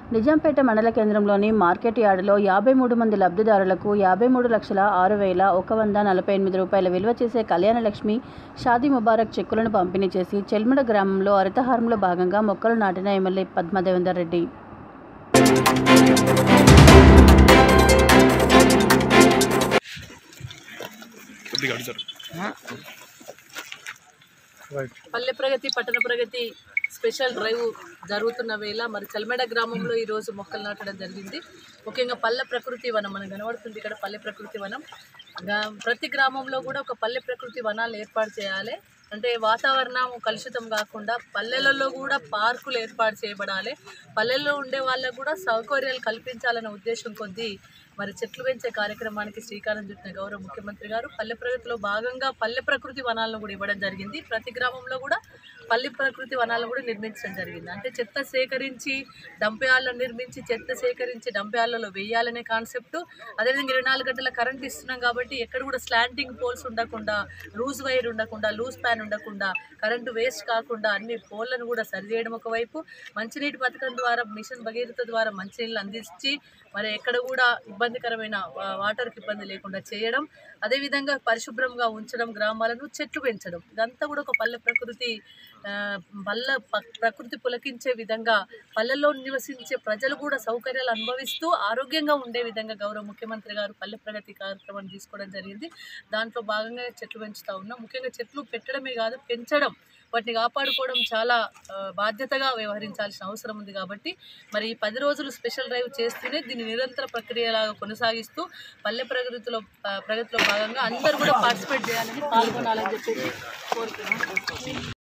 నిజాంపేట మండల కేంద్రంలోని మార్కెట్ యార్డులో యాభై మూడు మంది లబ్ధిదారులకు యాభై మూడు లక్షల ఆరు వేల ఒక వంద నలభై ఎనిమిది రూపాయల విలువ చేసే కళ్యాణలక్ష్మి షాదీ ముబారక్ చెక్కులను పంపిణీ చేసి చెల్మడ గ్రామంలో హరితహారంలో భాగంగా మొక్కలు నాటిన ఎమ్మెల్యే పద్మదేవేందర్ రెడ్డి కొద్దిగా అడుగుతారు పల్లె ప్రగతి పట్టణ ప్రగతి స్పెషల్ డ్రైవ్ జరుగుతున్న వేళ మరి చల్మెడ గ్రామంలో ఈరోజు మొక్కలు నాటడం జరిగింది ముఖ్యంగా పల్లె ప్రకృతి వనం మనకు కనబడుతుంది ఇక్కడ పల్లె ప్రకృతి వనం గా- ప్రతి గ్రామంలో కూడా ఒక పల్లె ప్రకృతి వనాలు ఏర్పాటు చేయాలి అంటే వాతావరణం కలుషితం కాకుండా పల్లెలలో కూడా పార్కులు ఏర్పాటు చేయబడాలి పల్లెల్లో ఉండే వాళ్ళకు కూడా సౌకర్యాలు కల్పించాలనే ఉద్దేశం కొద్దీ మరి చెట్లు పెంచే కార్యక్రమానికి శ్రీకారం చుట్టిన గౌరవ ముఖ్యమంత్రి గారు పల్లె ప్రగతిలో భాగంగా పల్లె ప్రకృతి వనాలను కూడా ఇవ్వడం జరిగింది ప్రతి గ్రామంలో కూడా పల్లె ప్రకృతి వనాలను కూడా నిర్మించడం జరిగింది అంటే చెత్త సేకరించి డంపయాలను నిర్మించి చెత్త సేకరించి డంపయాలలో వేయాలనే కాన్సెప్ట్ అదేవిధంగా ఇరవై నాలుగు గంటల కరెంట్ ఇస్తున్నాం కాబట్టి ఎక్కడ కూడా స్లాంటింగ్ పోల్స్ ఉండకుండా లూజ్ వైర్ ఉండకుండా లూజ్ ప్యాన్ ఉండకుండా కరెంటు వేస్ట్ కాకుండా అన్ని పోల్లను కూడా సరిచేయడం ఒకవైపు మంచినీటి పథకం ద్వారా మిషన్ భగీరథ ద్వారా మంచినీళ్ళు అందించి మరి ఎక్కడ కూడా ఇబ్బందికరమైన వా- వాటర్కి ఇబ్బంది లేకుండా చేయడం అదేవిధంగా పరిశుభ్రంగా ఉంచడం గ్రామాలను చెట్లు పెంచడం ఇదంతా కూడా ఒక పల్లె ప్రకృతి ఆ, పల్లె ప- ప్రకృతి పులకించే విధంగా పల్లెల్లో నివసించే ప్రజలు కూడా సౌకర్యాలు అనుభవిస్తూ ఆరోగ్యంగా ఉండే విధంగా గౌరవ ముఖ్యమంత్రి గారు పల్లె ప్రగతి కార్యక్రమాన్ని తీసుకోవడం జరిగింది దాంట్లో భాగంగా చెట్లు పెంచుతా ఉన్నాం ముఖ్యంగా చెట్లు పెట్టడమే కాదు పెంచడం వాటిని కాపాడుకోవడం చాలా ఆ, బాధ్యతగా వ్యవహరించాల్సిన అవసరం ఉంది కాబట్టి మరి ఈ పది రోజులు స్పెషల్ డ్రైవ్ చేస్తూనే దీన్ని నిరంతర ప్రక్రియలాగా కొనసాగిస్తూ పల్లె ప్రగతిలో ఆ, ప్రగతిలో భాగంగా అందరూ కూడా పార్టిసిపేట్ చేయాలని పాల్గొనాలని చెప్పేసి కోరుతున్నాం